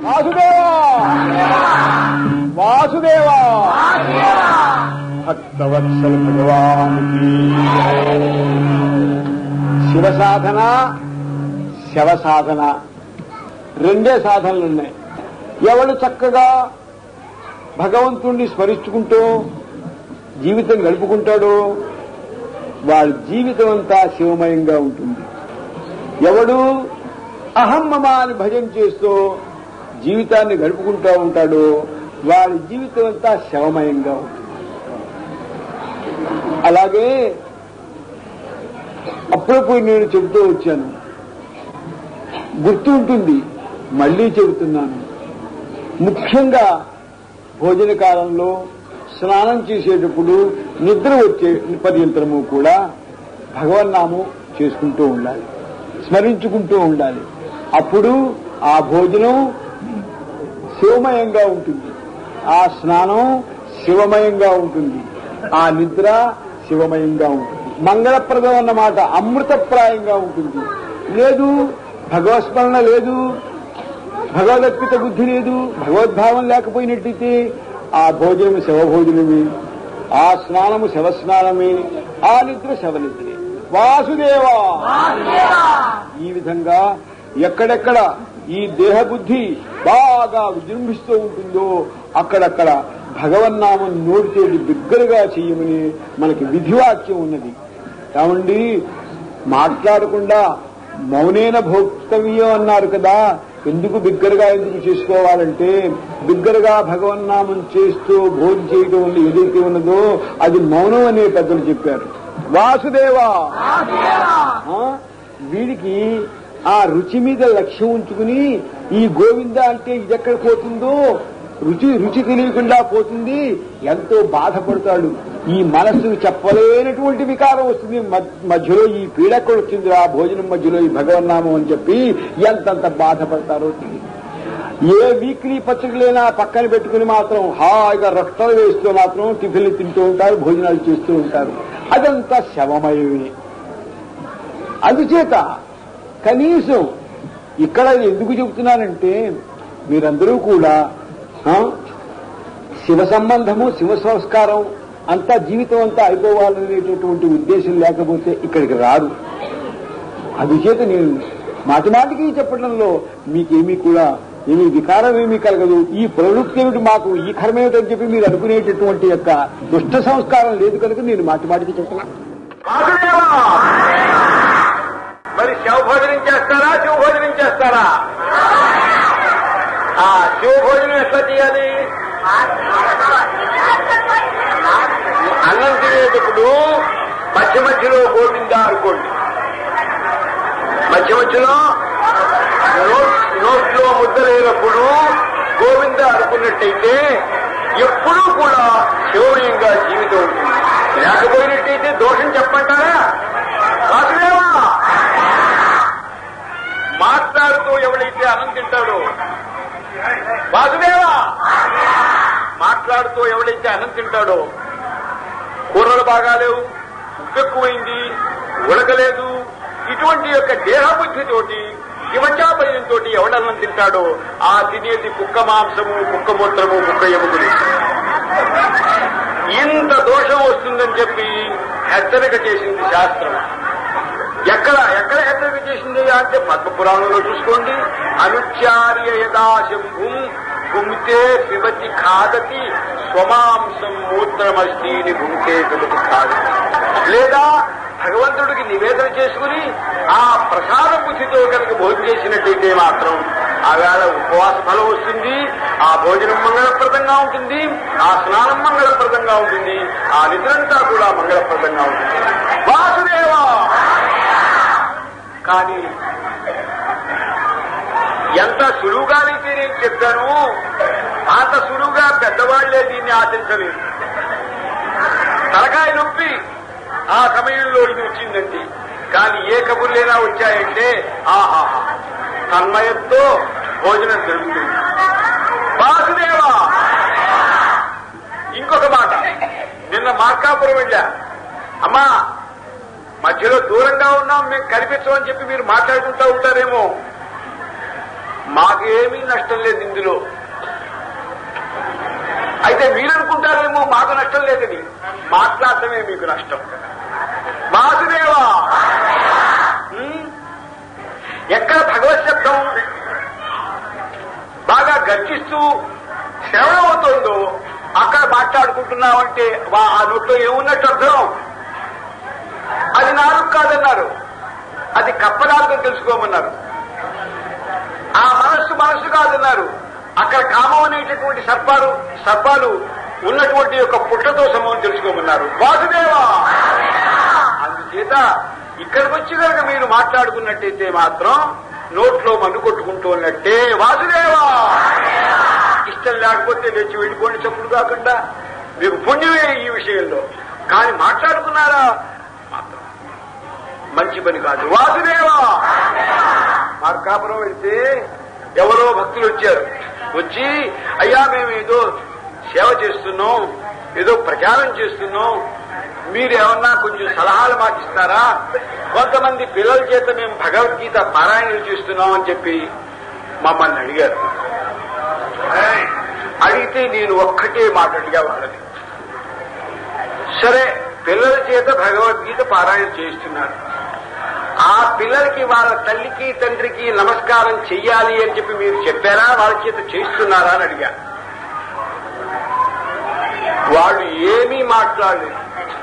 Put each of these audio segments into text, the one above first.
వాసుదేవా వాసుదేవా భక్తవత్సల భగవానికి శివ సాధన శవ సాధన రెండే సాధనలు ఉన్నాయి ఎవడు చక్కగా భగవంతుణ్ణి స్మరించుకుంటూ జీవితం గడుపుకుంటాడో వాడి జీవితం అంతా శివమయంగా ఉంటుంది ఎవడు అహమ్మమ అని భజన చేస్తూ జీవితాన్ని గడుపుకుంటూ ఉంటాడో వాడి జీవితం అంతా శవమయంగా ఉంటుంది అలాగే అప్పుడప్పుడు నేను చెబుతూ వచ్చాను గుర్తు ఉంటుంది మళ్లీ చెబుతున్నాను ముఖ్యంగా భోజన కాలంలో స్నానం చేసేటప్పుడు నిద్ర వచ్చే పర్యంతరము కూడా భగవన్నామం చేసుకుంటూ ఉండాలి స్మరించుకుంటూ ఉండాలి అప్పుడు ఆ భోజనం శివమయంగా ఉంటుంది ఆ స్నానం శివమయంగా ఉంటుంది ఆ నిద్ర శివమయంగా ఉంటుంది మంగళప్రదం అన్నమాట అమృతప్రాయంగా ఉంటుంది లేదు భగవత్స్మరణ లేదు భగవదర్పిత బుద్ధి లేదు భగవద్భావం లేకపోయినట్టయితే ఆ భోజనం శవభోజనమే ఆ స్నానము శవస్నానమే ఆ నిద్ర శవనిద్రే వాసుదేవా ఈ విధంగా ఎక్కడెక్కడ ఈ దేహబుద్ధి బాగా విజృంభిస్తూ ఉంటుందో అక్కడక్కడ భగవన్నామం నోటితోటి బిగ్గరగా చేయమని మనకి విధివాక్యం ఉన్నది కావండి మాట్లాడకుండా మౌనేన భోక్తవ్యం అన్నారు కదా ఎందుకు బిగ్గరగా ఎందుకు చేసుకోవాలంటే బిగ్గరగా భగవన్నామం చేస్తూ భోజనం చేయటం వల్ల ఏదైతే ఉన్నదో అది మౌనం అనే పెద్దలు చెప్పారు వాసుదేవా ఆ, వీడికి ఆ రుచి మీద లక్ష్యం ఉంచుకుని ఈ గోవింద అంటే ఇదెక్కడ పోతుందో రుచి రుచి తెలియకుండా పోతుంది ఎంతో బాధపడతాడు ఈ మనస్సుకు చెప్పలేనటువంటి వికారం వస్తుంది మధ్- మధ్యలో ఈ పీడక్కడ వచ్చింది ఆ భోజనం మధ్యలో ఈ భగవన్నామం అని చెప్పి ఎంతంత బాధపడతారో తెలియదు ఏ వీక్లీ పత్రికలైనా పక్కన పెట్టుకుని మాత్రం హాయిగా రక్తాలు వేస్తూ మాత్రం టిఫిన్లు తింటూ ఉంటారు భోజనాలు చేస్తూ ఉంటారు అదంతా శవమయమే అందుచేత కనీసం ఇక్కడ ఎందుకు చెబుతున్నానంటే మీరందరూ కూడా ఆ, శివ సంబంధము శివ సంస్కారం అంతా జీవితం అంతా అయిపోవాలనేటటువంటి ఉద్దేశం లేకపోతే ఇక్కడికి రాదు అందుచేత నేను మాటి మాటికి చెప్పడంలో మీకేమీ కూడా ఏమీ వికారం ఏమీ కలగదు ఈ ప్రవృత్తి ఏమిటి మాకు ఈ కర్మ ఏమిటని చెప్పి మీరు అనుకునేటటువంటి యొక్క దుష్ట సంస్కారం లేదు కనుక నేను మాటి మాటికి చెప్తున్నా వాసుదేవా మరి శవభోజనం చేస్తారా శివభోజనం చేస్తారా ఆ శివభోజనం ఎట్లా చేయాలి అన్నం తినేటప్పుడు మధ్య మధ్యలో గోవిందా అనుకోండి మధ్య మధ్యలో నోట్ నోట్లో ముద్ద లేనప్పుడు గోవింద అనుకున్నట్టయితే ఎప్పుడూ కూడా శివమయంగా జీవితం ఉంటుంది లేకపోయినట్టయితే దోషం చెప్పంటారా వాసుదేవా మాట్లాడుతూ ఎవడైతే అన్నం తింటాడో వాసుదేవా మాట్లాడుతూ ఎవడైతే అన్నం తింటాడో కూరలు బాగాలేవు ఉప్పు ఎక్కువైంది ఉడకలేదు ఇటువంటి యొక్క దేహబుద్ధితోటి శివచాపర్యంతో ఎవడన్నం తింటాడో ఆ తినేది కుక్క మాంసము కుక్క మూత్రము కుక్క ఎముకలు ఇంత దోషం వస్తుందని చెప్పి హెచ్చరిక చేసింది శాస్త్రం ఎక్కడ ఎక్కడ హెచ్చరిక చేసింది అంటే పద్మపురాణంలో చూసుకోండి అనుచార్య యదా శంభుం భుంతే పిబతి ఖాదతి స్వమాంసం మూత్రమస్తీని భుంతే పిబతి ఖాదతి లేదా భగవంతుడికి నివేదన చేసుకుని ఆ ప్రసాద బుద్ధితో కనుక భోజనం చేసినట్టయితే మాత్రం ఆ వేళ ఉపవాస ఫలం వస్తుంది ఆ భోజనం మంగళప్రదంగా ఉంటుంది ఆ స్నానం మంగళప్రదంగా ఉంటుంది ఆ నిద్రంతా కూడా మంగళప్రదంగా ఉంటుంది వాసుదేవా కానీ ఎంత సులువుగా అయితే నేను చెప్పాను అంత సులువుగా పెద్దవాళ్లే దీన్ని ఆచరించలేదు తలకాయ నొప్పి ఆ సమయంలో ఇది వచ్చిందండి కానీ ఏ కబుర్లైనా వచ్చాయంటే ఆహాహా తన్మయంతో భోజనం జరుగుతుంది వాసుదేవా ఇంకొక మాట నిన్న మార్కాపురం వెళ్ళా అమ్మా మధ్యలో దూరంగా ఉన్నాం మేము కనిపించమని చెప్పి మీరు మాట్లాడుకుంటూ ఉంటారేమో మాకేమీ నష్టం లేదు ఇందులో మీలో అయితే మీరనుకుంటారేమో మాకు నష్టం లేదని మాట్లాడటమే మీకు నష్టం వాసుదేవా ఉమ్, ఎక్కడ భగవత్ శబ్దం బాగా గర్జిస్తూ శ్రవణం అవుతుందో అక్కడ మాట్లాడుకుంటున్నామంటే వా- ఆ నోట్లో ఏమున్నట్టు అర్థం అది నాలుగు కాదన్నారు అది కప్పనాలుగు తెలుసుకోమన్నారు ఆ మనస్సు మనస్సు కాదన్నారు అక్కడ కామం అనేటటువంటి సర్పాలు సర్పాలు ఉన్నటువంటి యొక్క పుట్టతో సమం తెలుసుకోమన్నారు వాసుదేవా అందుచేత ఇక్కడికి వచ్చి కనుక మీరు మాట్లాడుకున్నట్టయితే మాత్రం నోట్లో మన్ను కొట్టుకుంటూ ఉన్నట్టే వాసుదేవా ఇష్టం లేకపోతే లేచి వెళ్ళిపోండి చప్పుడు కాకుండా మీకు పుణ్యమే ఈ విషయంలో కానీ మాట్లాడుకున్నారా మాత్రం మంచి పని కాదు వాసుదేవా మార్కాపురం వెళ్తే ఎవరో భక్తులు వచ్చారు వచ్చి అయ్యా మేము ఏదో సేవ చేస్తున్నాం ఏదో ప్రచారం చేస్తున్నాం మీరు ఏమన్నా కొంచెం సలహాలు మాకు ఇస్తారా కొంతమంది పిల్లల చేత మేము భగవద్గీత పారాయణలు చేస్తున్నాం అని చెప్పి మమ్మల్ని అడిగారు అడిగితే నేను ఒక్కటే మాట అడిగా వాళ్ళని సరే పిల్లల చేత భగవద్గీత పారాయణ చేస్తున్నారు ఆ పిల్లలకి వాళ్ళ తల్లికి తండ్రికి నమస్కారం చెయ్యాలి అని చెప్పి మీరు చెప్పారా వాళ్ళ చేత చేస్తున్నారా అని అడిగా వాళ్ళు ఏమీ మాట్లాడలేదు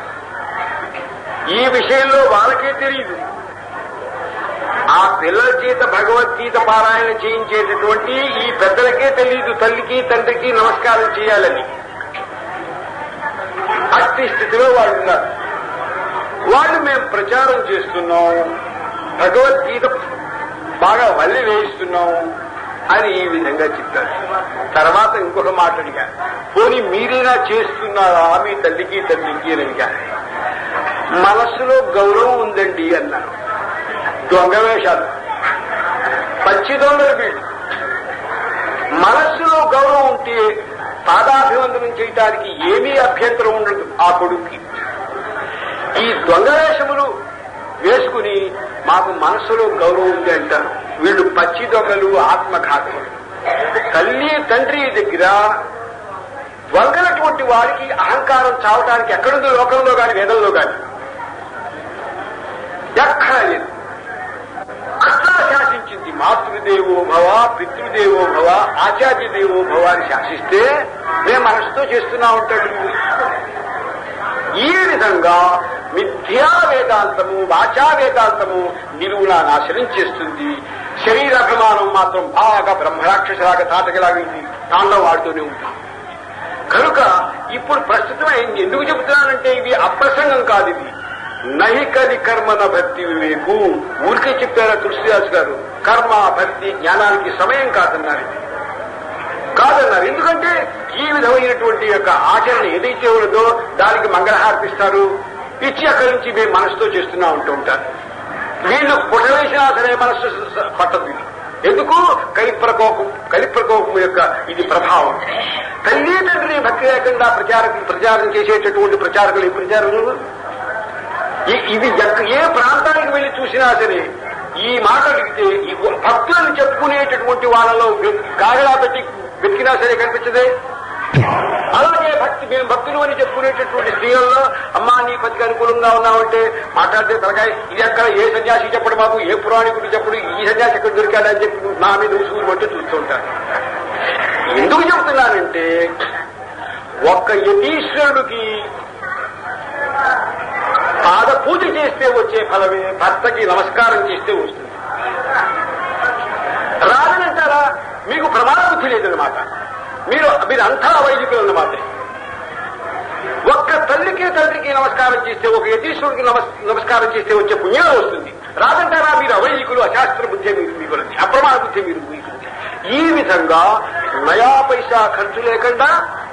ఈ విషయంలో వాళ్ళకే తెలియదు ఆ పిల్లల చేత భగవద్గీత పారాయణ చేయించేటటువంటి ఈ పెద్దలకే తెలియదు తల్లికి తండ్రికి నమస్కారం చేయాలని అట్టి స్థితిలో వాళ్ళు ఉన్నారు వాళ్ళు మేము ప్రచారం చేస్తున్నాం భగవద్గీత బాగా వల్లి వేయిస్తున్నాం అని ఈ విధంగా చెప్పారు తర్వాత ఇంకొక మాట అడిగారు పోనీ మీరేనా చేస్తున్నారా మీ తల్లికి తండ్రికి అని అడిగారు మనస్సులో గౌరవం ఉందండి అన్నారు దొంగ వేషాలు పచ్చి దొంగలు వీళ్ళు మనస్సులో గౌరవం ఉంటే పాదాభివందనం చేయటానికి ఏమీ అభ్యంతరం ఉండదు ఆ కొడుక్కి ఈ దొంగ వేషములు వేసుకుని మాకు మనస్సులో గౌరవం ఉంది అంటారు వీళ్ళు పచ్చి దొంగలు ఆత్మఘాతములు తల్లి తండ్రి దగ్గర దొంగలటువంటి వారికి అహంకారం చావటానికి ఎక్కడుందో లోకంలో గాని వేదంలో గాని ఎక్కడ లేదు అట్లా శాసించింది మాతృదేవో భవ పితృదేవో భవ ఆచార్య దేవో భవ అని శాసిస్తే మేము మనసుతో చేస్తున్నా ఉంటాడు వీడు. ఈ విధంగా మిథ్యా వేదాంతము వాచా వేదాంతము నిలువునా నాశనం చేస్తుంది శరీరాభిమానం మాత్రం బాగా బ్రహ్మరాక్షసలాగా తాతకిలాగా ఇది తాండవం ఆడుతూనే ఉంటాం కనుక ఇప్పుడు ప్రస్తుతం ఏం- ఎందుకు చెబుతున్నానంటే ఇది అప్రసంగం కాదు ఇది నైకలి కర్మన భక్తి వివేకు ఊరికే చెప్పారా తులసిదాస్ గారు కర్మ భక్తి జ్ఞానానికి సమయం కాదన్నారు ఇది కాదన్నారు ఎందుకంటే ఈ విధమైనటువంటి యొక్క ఆచరణ ఏదైతే ఉన్నదో దానికి మంగళహార్పిస్తారు ఇచ్చి అక్కడి నుంచి మేము మనసుతో చేస్తున్నా ఉంటూ ఉంటారు వీళ్ళు పుట్టవేసినా సరే మనస్సు స- పట్టదు ఇది ఎందుకు కలిప్రకోపం కలిప్రకోపం యొక్క ఇది ప్రభావం తల్లి తండ్రిని భక్తి లేకుండా ప్రచారం ప్రచారం చేసేటటువంటి ప్రచారకులు ఈ ప్రచారకులు ఈ- ఇది ఎక్క- ఏ ప్రాంతానికి వెళ్లి చూసినా సరే ఈ మాట అడిగితే ఈ భక్తులను చెప్పుకునేటటువంటి వాళ్ళలో గాగలా పెట్టి వెతికినా సరే కనిపించదే అలాగే భక్తి మేము భక్తులు అని చెప్పుకునేటటువంటి స్త్రీలలో అమ్మా నీ పతికి అనుకూలంగా ఉన్నామంటే మాట్లాడితే తలకాయ ఇది ఎక్కడ ఏ సన్యాసి చెప్పడు మాకు ఏ పురాణికుడు చెప్పడు ఈ సన్యాసి ఎక్కడ దొరికాడని చెప్పి నా మీద ఉసుగురు పట్టు చూస్తూ ఉంటారు ఎందుకు చెప్తున్నానంటే ఒక్క యతీశ్వరుడికి పాద పూజ చేస్తే వచ్చే ఫలమే భర్తకి నమస్కారం చేస్తే వస్తుంది రాదనంటారా మీకు ప్రమాణ బుద్ధి లేదన్నమాట మీరు మీరు అంతా వైదికులు అన్నమాట ఒక్క తల్లికి తండ్రికి నమస్కారం చేస్తే ఒక యతీశ్వరుడికి నమస్- నమస్కారం చేస్తే వచ్చే పుణ్యం వస్తుంది రాదంటారా మీరు అవైదికులు అశాస్త్ర బుద్ధి మీరు మీకున్నది అప్రమాణ బుద్ధి మీరు మీకుంది ఈ విధంగా నయా పైసా ఖర్చు లేకుండా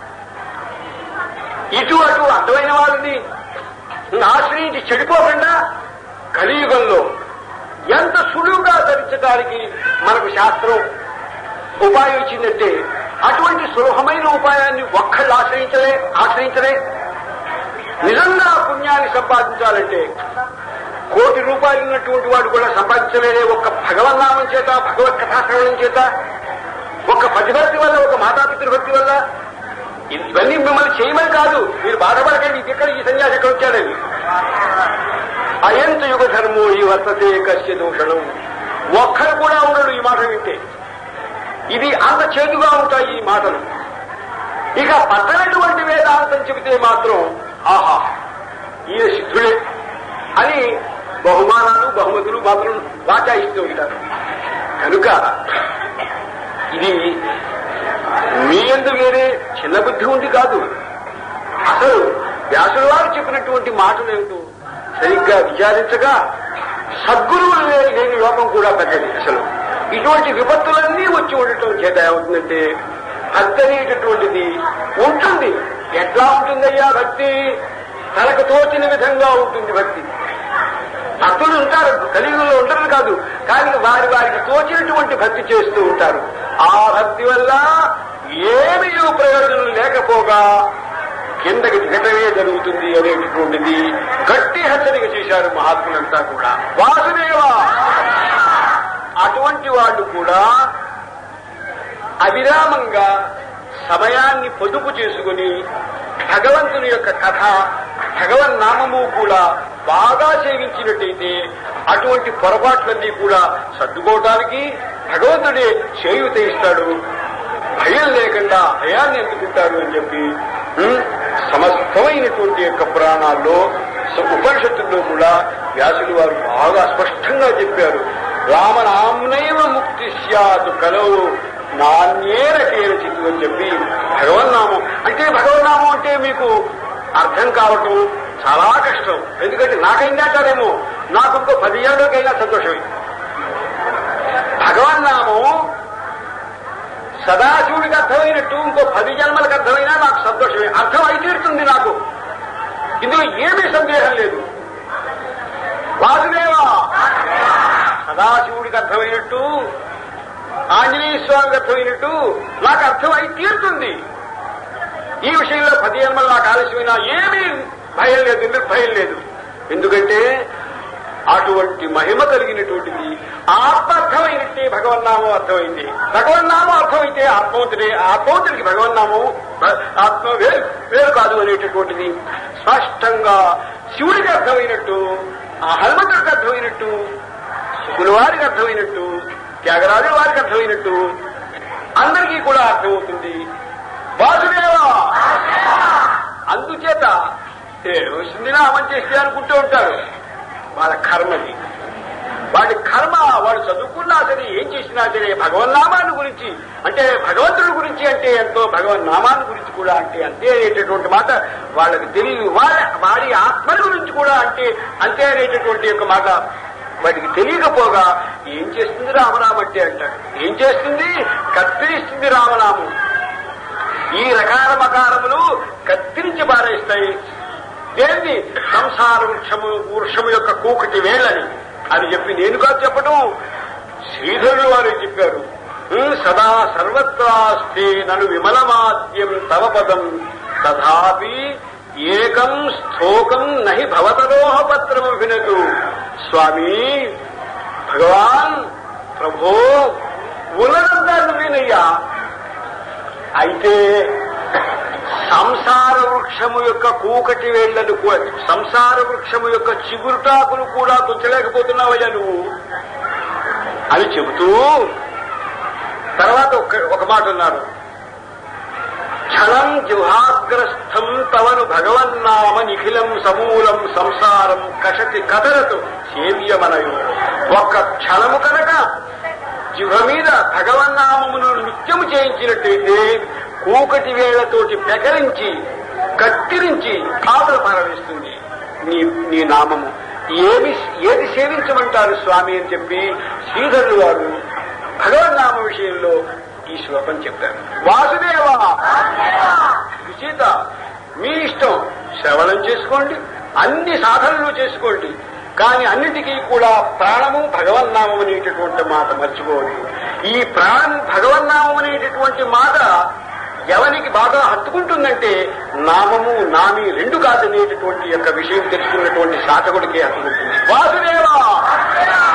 ఇటు అటు అడ్డమైన వాళ్ళని ఆశ్రయించి చెడిపోకుండా కలియుగంలో ఎంత సులువుగా ధరించడానికి మనకు శాస్త్రం ఉపాయం ఇచ్చిందంటే అటువంటి సులభమైన ఉపాయాన్ని ఒక్కళ్ళు ఆశ్రయించలే ఆశ్రయించలే నిజంగా పుణ్యాన్ని సంపాదించాలంటే కోటి రూపాయలు ఉన్నటువంటి వాడు కూడా సంపాదించలేదే ఒక్క భగవన్నామం చేత భగవత్ కథాశ్రవణం చేత ఒక పతిభక్తి వల్ల ఒక మాతాపితృ భక్తి వల్ల ఇవన్నీ మిమ్మల్ని చేయమని కాదు మీరు బాధపడకండి ఇది ఎక్కడ ఈ సన్యాసి ఎక్కడ వచ్చాడని అయంత యుగ ధర్మో ఈ వర్తతే కశ్య దూషణం ఒక్కరు కూడా ఉండడు ఈ మాట వింటే ఇది అంత చేదుగా ఉంటాయి ఈ మాటలు ఇక పట్టనటువంటి వేదాంతం చెబితే మాత్రం ఆహా ఈయన సిద్ధుడే అని బహుమానాలు బహుమతులు మాత్రం వాచాయిస్తూ ఉంటారు కనుక ఇది మీ ఎందు వేరే చిన్న బుద్ధి ఉంది కాదు అసలు వ్యాసుల వారు చెప్పినటువంటి మాటలు ఏమిటో సరిగ్గా విచారించగా సద్గురువులు లేని లేని లోకం కూడా పెద్దది అసలు ఇటువంటి విపత్తులన్నీ వచ్చి ఉండటం చేత ఏమవుతుందంటే భక్తి అనేటటువంటిది ఉంటుంది ఎట్లా ఉంటుందయ్యా భక్తి తనకు తోచిన విధంగా ఉంటుంది భక్తి భక్తులు ఉంటారు కలియుగంలో ఉండరు కాదు కానీ వారి వారికి తోచినటువంటి భక్తి చేస్తూ ఉంటారు ఆ భక్తి వల్ల ఏమీ ప్రయోజనం లేకపోగా కిందకి దిగటమే జరుగుతుంది అనేటటువంటిది గట్టి హెచ్చరిక చేశారు మహాత్ములంతా కూడా వాసుదేవ అటువంటి వాళ్ళు కూడా అవిరామంగా సమయాన్ని పొదుపు చేసుకుని భగవంతుని యొక్క కథ భగవన్ నామము కూడా బాగా సేవించినట్టయితే అటువంటి పొరపాట్లన్నీ కూడా సర్దుకోవటానికి భగవంతుడే చేయూత ఇస్తాడు భయం లేకుండా భయాన్ని ఎందుకుంటారు అని చెప్పి ఉమ్, సమస్తమైనటువంటి యొక్క పురాణాల్లో స- ఉపనిషత్తుల్లో కూడా వ్యాసులు వారు బాగా స్పష్టంగా చెప్పారు రామనామ్నైవ ముక్తి స్యాత్ కలవు నాణ్యేన కేరచితు అని చెప్పి భగవన్నామం అంటే భగవన్నామం అంటే మీకు అర్థం కావటం చాలా కష్టం ఎందుకంటే నాకైందాటారేమో నాకు ఇంకో పది ఏళ్ళకైనా సంతోషమే భగవన్నామం సదాశివుడికి అర్థమైనట్టు ఇంకో పది జన్మలకు అర్థమైనా నాకు సంతోషమే అర్థం అయి తీరుతుంది నాకు ఇందులో ఏమీ సందేహం లేదు వాసుదేవ సదాశివుడికి అర్థమైనట్టు ఆంజనేయ స్వామికి అర్థమైనట్టు నాకు అర్థం అయి తీరుతుంది ఈ విషయంలో పది జన్మలు నాకు ఆలస్యమైనా ఏమీ భయం లేదు నిర్భయం లేదు ఎందుకంటే అటువంటి మహిమ కలిగినటువంటిది ఆత్మార్థమైనట్టే భగవన్నామం అర్థమైంది భగవన్నామం అర్థమైతే ఆత్మవంతుడే ఆత్మవంతుడికి భగవన్నామం భ- ఆత్మ వేరు వేరు కాదు అనేటటువంటిది స్పష్టంగా శివుడికి అర్థమైనట్టు ఆ హనుమంతుడికి అర్థమైనట్టు శుకుల వారికి అర్థమైనట్టు త్యాగరాజుల వారికి అర్థమైనట్టు అందరికీ కూడా అర్థమవుతుంది వాసుదేవ అందుచేత ఏమొస్తుంది నామం చేస్తే అనుకుంటూ ఉంటారు వాళ్ళ కర్మది వాడి కర్మ వాడు చదువుకున్నా సరే ఏం చేసినా సరే భగవన్నామాన్ని గురించి అంటే భగవంతుడి గురించి అంటే ఎంతో భగవన్నామాన్ని గురించి కూడా అంటే అంతే అనేటటువంటి మాట వాళ్ళకి తెలియదు వాళ్ళ వాడి ఆత్మల గురించి కూడా అంటే అంతే అనేటటువంటి యొక్క మాట వాడికి తెలియకపోగా ఏం చేస్తుంది రామనామం అంటే అంటాడు ఏం చేస్తుంది కత్తిరిస్తుంది రామనామం ఈ రకాల మకారములు కత్తిరించి పారేస్తాయి దేన్ని సంసార వృక్షము వృక్షము యొక్క కూకటి వేళ్ళని అని చెప్పి నేను కాదు చెప్పడం శ్రీధరులు వారు చెప్పారు "ఉమ్, సదా సర్వత్రాస్తే నను విమలమాద్యం తవ పదం తథాపి ఏకం స్థోకం నహి భవతరోహ పత్రము వినతు స్వామి భగవాన్ ప్రభో ఉన్నదంతా నువ్వేనయ్యా అయితే సంసార వృక్షము యొక్క కూకటి వేళ్లను కూ- సంసార వృక్షము యొక్క చిగురుటాకులు కూడా తుంచలేకపోతున్నావయ్యా నువ్వు అని చెబుతూ తర్వాత ఒక ఒక మాట ఉన్నారు క్షణం జిహాగ్రస్థం తవను భగవన్నామ నిఖిలం సమూలం సంసారం కషతి కదరతు సేవ్యమనయు ఒక్క క్షణము కనుక జిహ మీద భగవన్నామమును నిత్యము చేయించినట్టయితే కూకటి వేళ్లతోటి పెకరించి కత్తిరించి ఆవుల పారవేస్తుంది నీ నీ నామము ఏమి ఏది సేవించమంటారు స్వామి అని చెప్పి శ్రీధరులు వారు భగవన్నామ విషయంలో ఈ శ్లోకం చెప్పారు వాసుదేవ సుచీత మీ ఇష్టం శ్రవణం చేసుకోండి అన్ని సాధనలు చేసుకోండి కానీ అన్నిటికీ కూడా ప్రాణము భగవన్నామం అనేటటువంటి మాట మర్చిపోవద్దు ఈ ప్రాణము భగవన్నామం అనేటటువంటి మాట ఎవరికి బాగా హత్తుకుంటుందంటే నామము నామి రెండు కాదనేటటువంటి యొక్క విషయం తెలుసుకున్నటువంటి సాధకుడికి హత్తుకుంటుంది వాసుదేవ